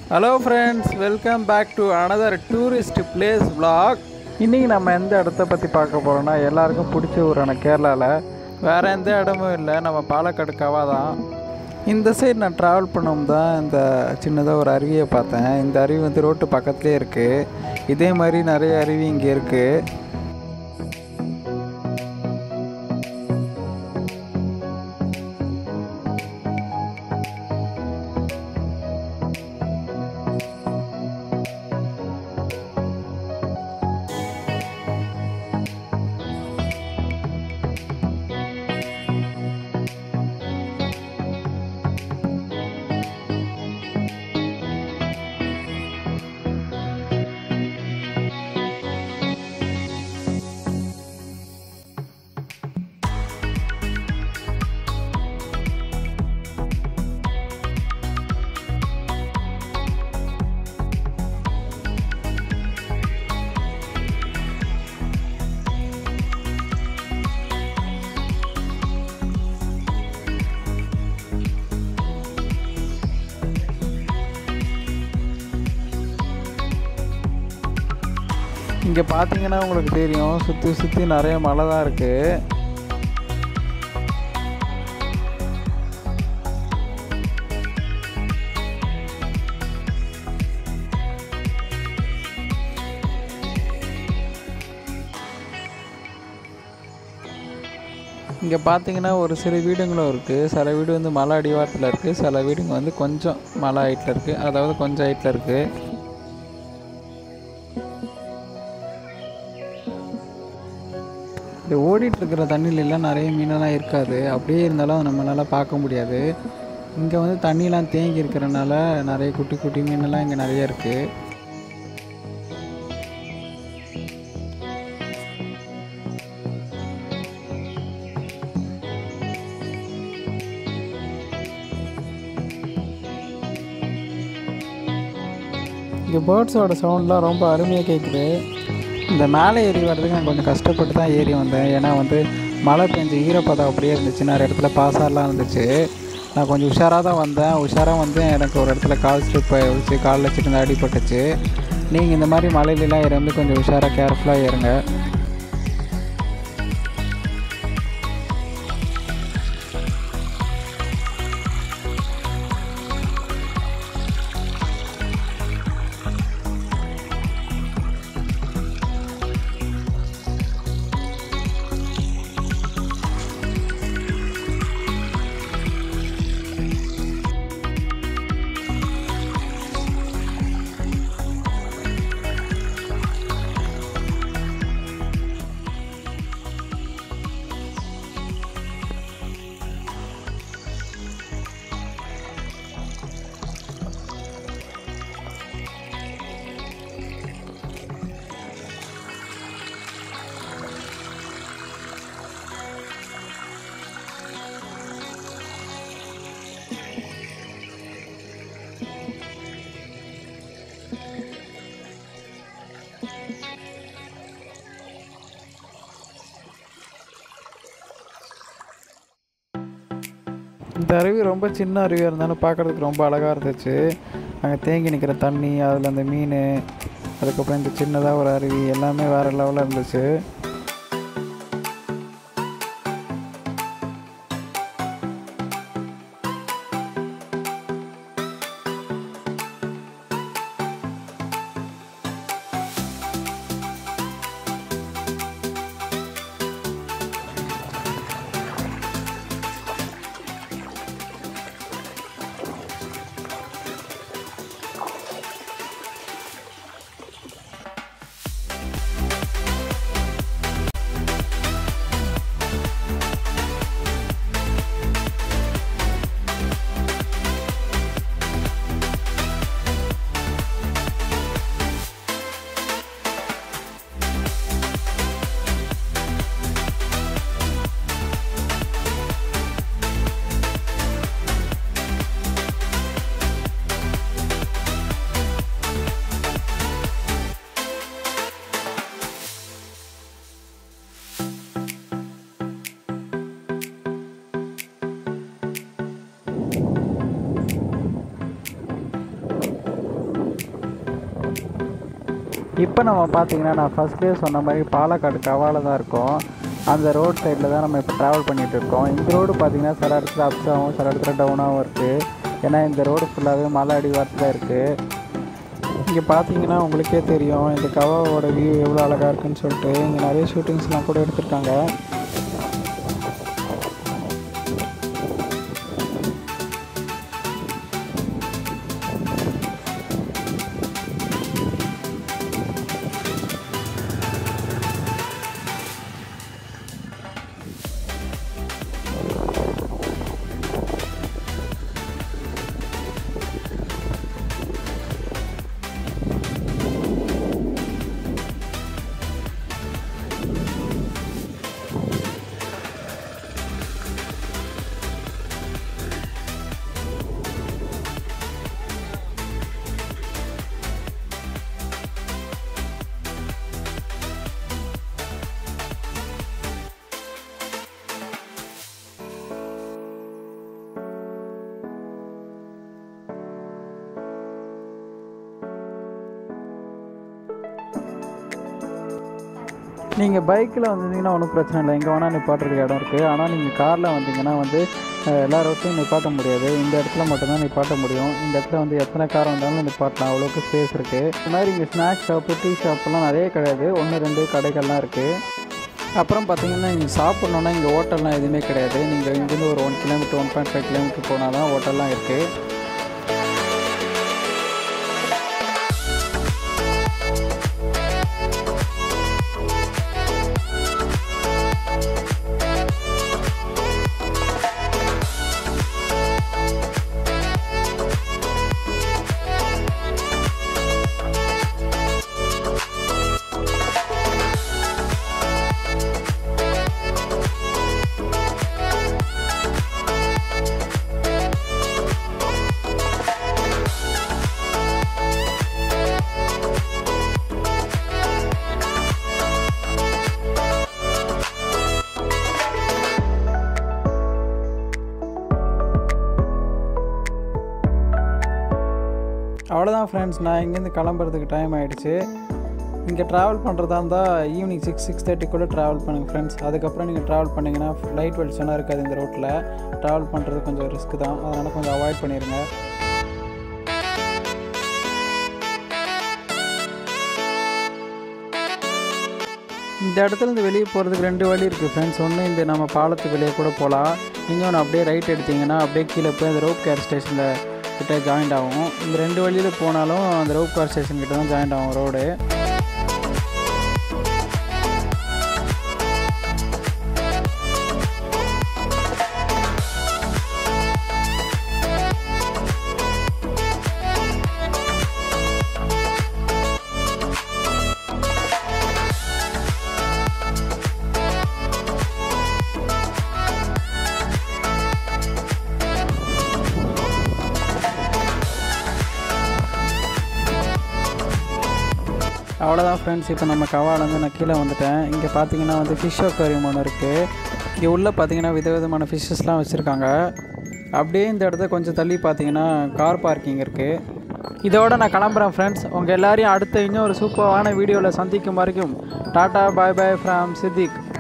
hello friends welcome back to another tourist place vlog இன்றைக்கி நம்ம எந்த இடத்த பற்றி பார்க்க போகிறோம்னா எல்லாருக்கும் பிடிச்ச ஊரான கேரளாவில் வேறு எந்த இடமும் இல்லை நம்ம பாலக்காடு கவா தான் இந்த சைடு நான் ட்ராவல் பண்ணும் தான் இந்த சின்னதாக ஒரு அருவியை பார்த்தேன் இந்த அருவி வந்து ரோட்டு பக்கத்துலேயே இருக்குது இதே மாதிரி நிறைய அருவி இங்கே இருக்குது இங்கே பார்த்தீங்கன்னா உங்களுக்கு தெரியும் சுற்றி சுற்றி நிறைய மலை தான் இருக்குது இங்கே பார்த்தீங்கன்னா ஒரு சில வீடுங்களும் இருக்குது சில வீடு வந்து மலை அடிவாரத்தில் இருக்குது சில வீடுங்க வந்து கொஞ்சம் மலை ஹைட்டில் இருக்குது அதாவது கொஞ்சம் ஹைட்டில் இருக்குது இந்த ஓடிட்டு இருக்கிற தண்ணியிலலாம் நிறைய மீனெல்லாம் இருக்காது அப்படியே இருந்தாலும் நம்மளால் பார்க்க முடியாது இங்கே வந்து தண்ணிலாம் தேங்கி இருக்கிறனால நிறைய குட்டி குட்டி மீனெல்லாம் இங்கே நிறைய இருக்குது இங்கே பேர்ட்ஸோட சவுண்ட்லாம் ரொம்ப அருமையாக கேட்குது இந்த மேலே ஏறி வர்றதுக்கு நான் கொஞ்சம் கஷ்டப்பட்டு தான் ஏறி வந்தேன் ஏன்னா வந்து மழை பெஞ்சு ஈரப்பதம் அப்படியே இருந்துச்சு நிறைய இடத்துல பாசாலாம் இருந்துச்சு நான் கொஞ்சம் உஷாராக தான் வந்தேன் உஷாராக வந்து எனக்கு ஒரு இடத்துல கால் ஸ்லிப் ஆகிடுச்சு காலில் சின்ன அடிபட்டுச்சு நீங்கள் இந்த மாதிரி மலையிலலாம் இறந்து கொஞ்சம் உஷாராக கேர்ஃபுல்லாக ஏறுங்க இந்த அருவி ரொம்ப சின்ன அருவியாக இருந்தாலும் பார்க்குறதுக்கு ரொம்ப அழகாக இருந்துச்சு அங்கே தேங்கி நிற்கிற தண்ணி அதில் அந்த மீன் அதுக்கப்புறம் இந்த சின்னதாக ஒரு அருவி எல்லாமே வேறு லெவலில் இருந்துச்சு இப்போ நம்ம பார்த்தீங்கன்னா நான் ஃபஸ்ட்டே சொன்ன மாதிரி பாலக்காடு கவால தான் இருக்கோம் அந்த ரோட் சைடில் தான் நம்ம இப்போ ட்ராவல் பண்ணிகிட்டு இருக்கோம் இந்த ரோடு பார்த்தீங்கன்னா சில இடத்துல அப்ஸ் ஆகும் சில இடத்துல டவுனாகவும் இருக்குது ஏன்னா இந்த ரோடு ஃபுல்லாகவே மலை அடிவாரத்தில் இருக்குது இங்கே பார்த்தீங்கன்னா உங்களுக்கே தெரியும் இந்த கவாவோட வியூ எவ்வளோ அழகாக இருக்குன்னு சொல்லிட்டு இங்கே நிறைய ஷூட்டிங்ஸ்லாம் கூட எடுத்திருக்காங்க நீங்கள் பைக்கில் வந்திருந்தீங்கன்னா ஒன்றும் பிரச்சனை இல்லை எங்கே வேணால் நிப்பாட்டுறதுக்கு இடம் இருக்குது ஆனால் நீங்கள் காரில் வந்தீங்கன்னா வந்து அஹ், எல்லா ரோட்லையும் நிப்பாட்ட முடியாது இந்த இடத்துல மட்டும்தான் நிப்பாட்ட முடியும் இந்த இடத்துல வந்து எத்தனை கார் வந்தாலும் நிப்பாட்டலாம் அவ்வளோக்கு ஸ்பேஸ் இருக்குது இந்த மாதிரி இங்கே ஸ்நாக்ஸ் ஷாப்பு டீ ஷாப்லாம் நிறைய கிடையாது ஒன்று ரெண்டு கடைகள்லாம் இருக்குது அப்புறம் பார்த்தீங்கன்னா இங்கே சாப்பிட்ணுன்னா இங்கே ஹோட்டல்லாம் எதுவுமே கிடையாது நீங்கள் இங்கேருந்து ஒரு one kilometre one point five kilometre போனால் தான் ஹோட்டல்லாம் இருக்குது அவ்வளோதான் ஃப்ரெண்ட்ஸ் நான் இங்கேருந்து கிளம்புறதுக்கு டைம் ஆகிடுச்சு இங்கே ட்ராவல் பண்ணுறதா இருந்தால் ஈவினிங் சிக்ஸ் சிக்ஸ் தேர்ட்டிக்குள்ளே ட்ராவல் பண்ணுங்கள் ஃப்ரெண்ட்ஸ் அதுக்கப்புறம் நீங்கள் ட்ராவல் பண்ணிங்கன்னா லைட் வெளிச்சம்லாம் இருக்காது இந்த ரோட்டில் ட்ராவல் பண்ணுறது கொஞ்சம் ரிஸ்க் தான் அதனால் கொஞ்சம் அவாய்ட் பண்ணிடுங்க இந்த இடத்துல இருந்து வெளியே போகிறதுக்கு ரெண்டு வழி இருக்குது ஃப்ரெண்ட்ஸ் ஒன்று இந்த நம்ம பாலத்துக்கு வெளியே கூட போகலாம் இன்னொன்று அப்படியே ரைட் எடுத்தீங்கன்னா அப்படியே கீழே போய் அந்த ரோப் கேர் ஸ்டேஷனில் கிட்ட ஜாயிண்ட் ஆகும் இந்த ரெண்டு வழியில் போனாலும் அந்த ரோப் கார் ஸ்டேஷன் கிட்ட தான் ஜாயிண்ட் ஆகும் ரோடு அவ்வளோதான் ஃப்ரெண்ட்ஸ் இப்போ நம்ம கவாலேருந்து நான் கீழே வந்துட்டேன் இங்கே பார்த்தீங்கன்னா வந்து ஃபிஷ் அக்வாரியம் ஒன்று இருக்குது இங்கே உள்ளே பார்த்தீங்கன்னா விதவிதமான ஃபிஷ்ஷஸ்லாம் வச்சுருக்காங்க அப்படியே இந்த இடத்த கொஞ்சம் தள்ளி பார்த்தீங்கன்னா கார் பார்க்கிங் இருக்குது இதோட நான் கிளம்புறேன் ஃப்ரெண்ட்ஸ் உங்கள் எல்லாரையும் அடுத்த இன்னும் ஒரு சூப்பரான வீடியோவில் சந்திக்கும் வரைக்கும் டாட்டா பாய் பாய் ஃப்ரம் சித்திக்